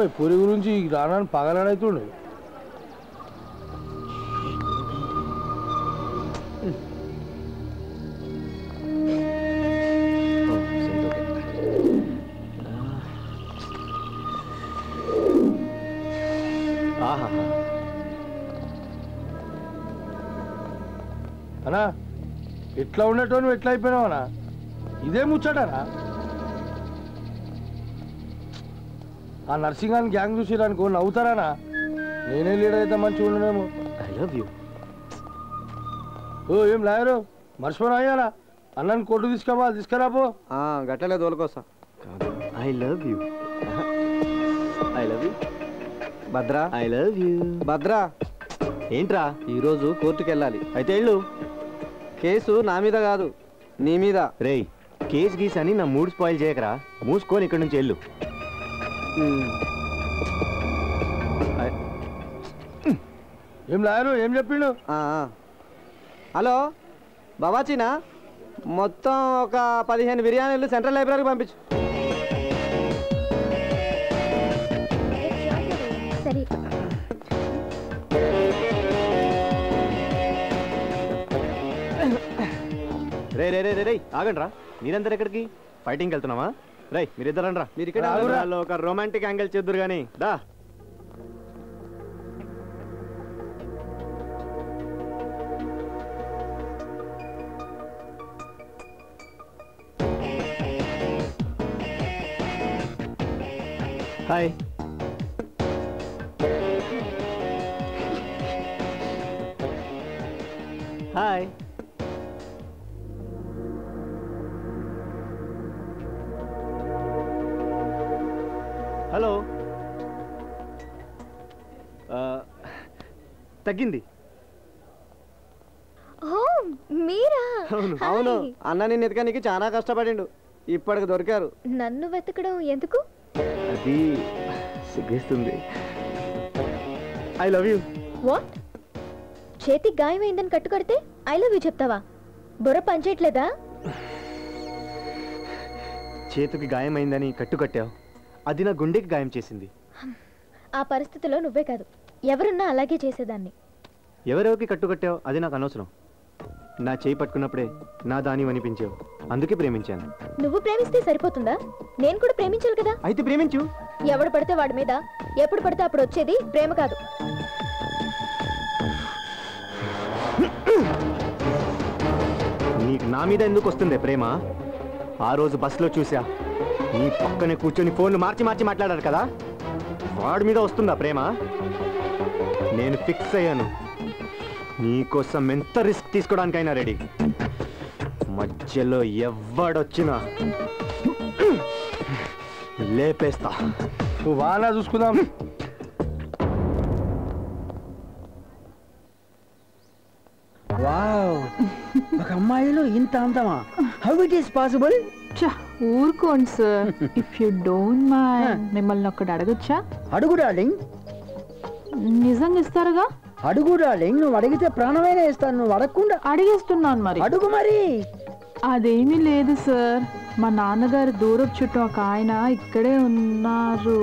బాబాయ్ పూరి గురించి రానని పగలనైతుండే ఆహా అనా ఎట్లా ఉండేటోను ఎట్లా అయిపోయినావు అనా ఇదే ముచ్చటనా ఆ నర్సింగ్ అని గ్యాంగ్ చూసిరనుకో నవ్వుతారానా నేనే లీడర్ అయితే మంచిగా ఉండనేమో ఐ లవ్ యూ ఓ ఏం లాయరు మర్చిపోయినా అయ్యారా అన్నని కొట్టు తీసుకురా తీసుకురా పో గట్టలే దోలుకోసా I love you I love you Bhadra I love you Bhadra ఏంట్రా ఈరోజు కోర్టుకి వెళ్ళాలి అయితే వెళ్ళు కేసు నా మీద కాదు నీ మీద రేయ్ కేస్ గీస్ అని నా మూడ్ స్పాయిల్ చేయకరా మూసుకొని ఇక్కడి నుంచి వెళ్ళు ఏం లాయరు ఏం చెప్పిండు ఆ, ఆ. హలో బాబాచీనా మొత్తం ఒక పదిహేను బిర్యానీలు సెంట్రల్ లైబ్రరీకి పంపించు సరే రే రే రే రే రే ఆగండి రా మీరందరు ఎక్కడికి ఫైటింగ్కి వెళ్తున్నావా రేయ్ మీరిద్దరు రా మీరు ఇక్కడ రాగురా. వాళ్ళు ఒక రొమాంటిక్ యాంగిల్ చేద్దరు కానీ దా హాయ్ హాయ్ హలో ఆ, తగ్గింది ఓ మీరా అవును. హాయ్. అవును అన్న నిన్ను ఎతకడానికి చాలా కష్టపడిండు ఇప్పటికి దొరికారు నన్ను వెతకడం ఎందుకు అది సిగ్గేస్తుంది ఐ లవ్ యూ వాట్ చేతికి గాయమైందని కట్టుకడితే ఐ లవ్ యూ చెప్తావా బుర్ర పనిచేయట్లేదా చేతికి గాయమైందని కట్టుకట్టావు అది నా గుండెకి గాయం చేసింది ఆ పరిస్థితిలో నువ్వే కాదు ఎవరున్నా అలాగే చేసేదాన్ని ఎవరెవరికి కట్టుకట్టావు అది నాకు అనవసరం నా చేయి పట్టుకున్నప్పుడే నా దాని అనిపించావు అందుకే ప్రేమించాను నువ్వు ప్రేమిస్తే సరిపోతుందా నేను కూడా ప్రేమించాలి కదా అయితే ప్రేమించు ఎవడు పడితే వాడి మీద ఎప్పుడు పడితే అప్పుడు వచ్చేది ప్రేమ కాదు నీకు నా మీద ఎందుకు వస్తుంది ప్రేమ ఆ రోజు బస్సులో చూసా నీ పక్కనే కూర్చొని ఫోన్లు మార్చి మార్చి మాట్లాడారు కదా వాడి మీద వస్తుందా ప్రేమ నేను ఫిక్స్ అయ్యాను నీకోసం ఎంత రిస్క్ తీసుకోవడానికైనా రెడీ మధ్యలో ఎవడొచ్చినా లేపేస్తా నువ్వు వానా చూసుకుందాం వావ్ ఒక అమ్మాయిలో ఇంత అందమా హౌ ఇట్ ఈస్ పాసిబుల్ ఛ, ఊరుకోండి sir if you don't mind మిమ్మల్ని ఒక్కటి అడగచ్చా అడుగు డార్లింగ్ నిజంగా ఇస్తారుగా అడుగు డార్లింగ్ నువ్వు అడిగితే ప్రాణమైనా ఇస్తాను నువ్వు అడగకుండా అడిగేస్తున్నాను మరి అడుగు మరి అదేమీ లేదు సార్ మా నాన్నగారు దూరపు చుట్టూ ఒక ఆయన ఇక్కడే ఉన్నారు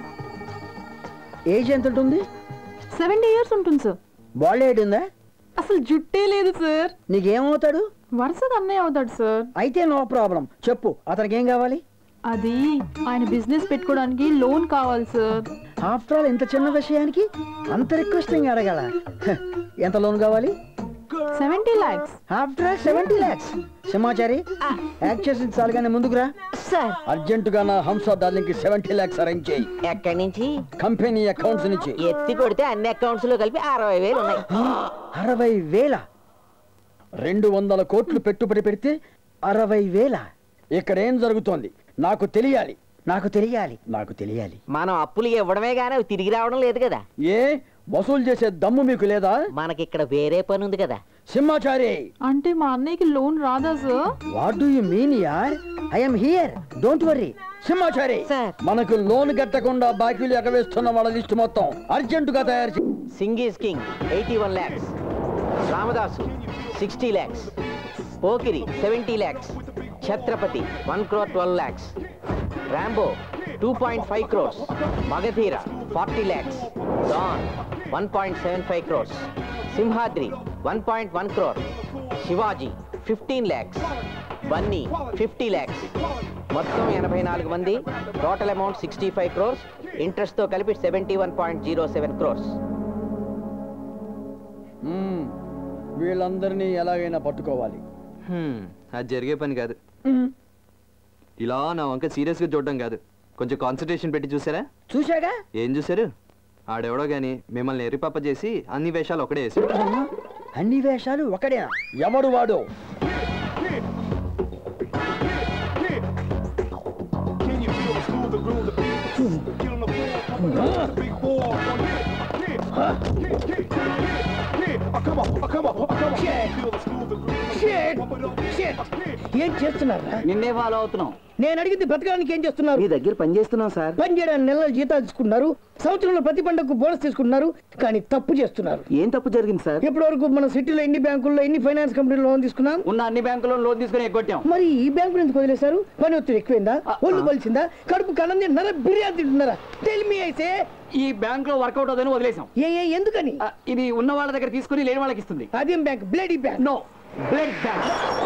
ఏజ్ ఎంత ఉంటుంది సెవెంటీ ఇయర్స్ ఉంటుంది సార్ బాల్ ఏడ్ ఉందా అసలు జుట్టే లేదు సార్ నీకేమవుతాడు వరుసగా అన్నయ్య అవుతాడు సార్ అయితే నో ప్రాబ్లం చెప్పు అతనికి ఏం కావాలి అది ఆయన బిజినెస్ పెట్టుకోవడానికి లోన్ కావాలి సార్ ఆఫ్టర్ ఆల్ ఇంత చిన్న విషయానికి అంత రిక్వెస్టింగ్ అడగల హ, ఎంత లోన్ కావాలి seventy lakhs after all seventy lakhs Simhachari act చేసి చాలు కానీ ముందుకు రా సార్ అర్జెంటుగా నా హంస డార్లింగ్ కి సెవెంటీ ల్యాక్స్ అరేంజ్ చేయి ఎక్కడి నుంచి కంపెనీ అకౌంట్స్ నుంచి ఎత్తి కొడితే అన్ని అకౌంట్స్ లో కలిపి అరవై వేలు ఉన్నాయి అరవై వేల రెండు వందల కోట్లు పెట్టుబడి పెడితే అరవై వేల ఇక్కడ ఏం జరుగుతోంది నాకు తెలియాలి నాకు తెలియాలి నాకు తెలియాలి మనం అప్పులు ఇవ్వడమే గానీ అవి తిరిగి రావడం లేదు కదా ఏ వసూలు చేసే దమ్ము మీకు లేదా మనకి ఇక్కడ వేరే పని ఉంది కదా సింహాచారి అంటే మా అన్నయ్యకి లోన్ రాదా sir what do you mean యార్ I'm here don't worry Simhachari sir. మనకు లోన్ కట్టకుండా బాకీలు ఎగవేస్తున్న వాళ్ళ లిస్టు మొత్తం అర్జెంటుగా తయారు చేయి Singh is King eighty one lakhs Ramadasu sixty lakhs Pokiri seventy lakhs Chhatrapati one crore twelve lakhs Rambo two point five crores Magadheera forty lakhs Don one point seven five crores Simhadri one point one crore Shivaji fifteen lakhs Bunny fifty lakhs మొత్తం ఎనభై నాలుగు మంది total amount sixty five crores ఇంట్రెస్ట్తో కలిపి seventy one point zero seven crores hmm. వీళ్ళందరినీ ఎలాగైనా పట్టుకోవాలి అది జరిగే పని కాదు ఇలా నా వంక సీరియస్గా చూడడం కాదు కొంచెం కాన్సన్ట్రేషన్ పెట్టి చూసారా చూశాగా ఏం చూసారు ఆడెవడో గాని మిమ్మల్ని ఎర్రిపప్ప చేసి అన్ని వేషాలు ఒకడే వేసాడు అన్ని వేషాలు ఒకడేనా ఎవడు వాడు ఏం చేస్తున్నారా నిన్నే ఫాలో అవుతున్నాం నేను అడిగింది బ్రతకడానికి ఏం చేస్తున్నారు మీ దగ్గర పని చేస్తున్నాం సార్ పని చేయడానికి నెలల జీతాలు తీసుకున్నారు సంవత్సరంలో ప్రతి పండుగకు బోనస్ తీసుకున్నారు కానీ తప్పు చేస్తున్నారు ఏం తప్పు జరిగింది సార్ ఇప్పటి వరకు మన సిటీలో ఎన్ని బ్యాంకుల్లో ఎన్ని ఫైనాన్స్ కంపెనీలో లోన్ తీసుకున్నాం ఉన్న అన్ని బ్యాంకుల్లో లోన్ తీసుకుని ఎగ్గొట్టాం మరి ఈ బ్యాంకు ఎందుకు వదిలేశారు పని ఒత్తిడి ఎక్కువైందా ఒళ్ళు బలిసిందా కడుపు కలం తింటున్నారా బిర్యానీ తింటున్నారా టెల్ మీ అయితే ఈ బ్యాంక్ లో వర్కౌట్ అవుతుందని వదిలేసాం ఏ ఏ ఎందుకని ఆ, ఇది ఉన్న వాళ్ళ దగ్గర తీసుకుని లేని వాళ్ళకి ఇస్తుంది అదేం bank bloody bank no blood bank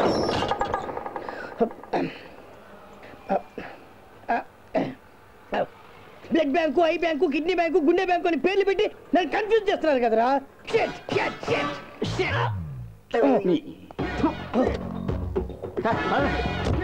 blood bank eye bank kidney bank గుండె బ్యాంకు అని పేర్లు పెట్టి నన్ను కన్ఫ్యూజ్ చేస్తున్నారు కదరా Shit, shit, shit, shit.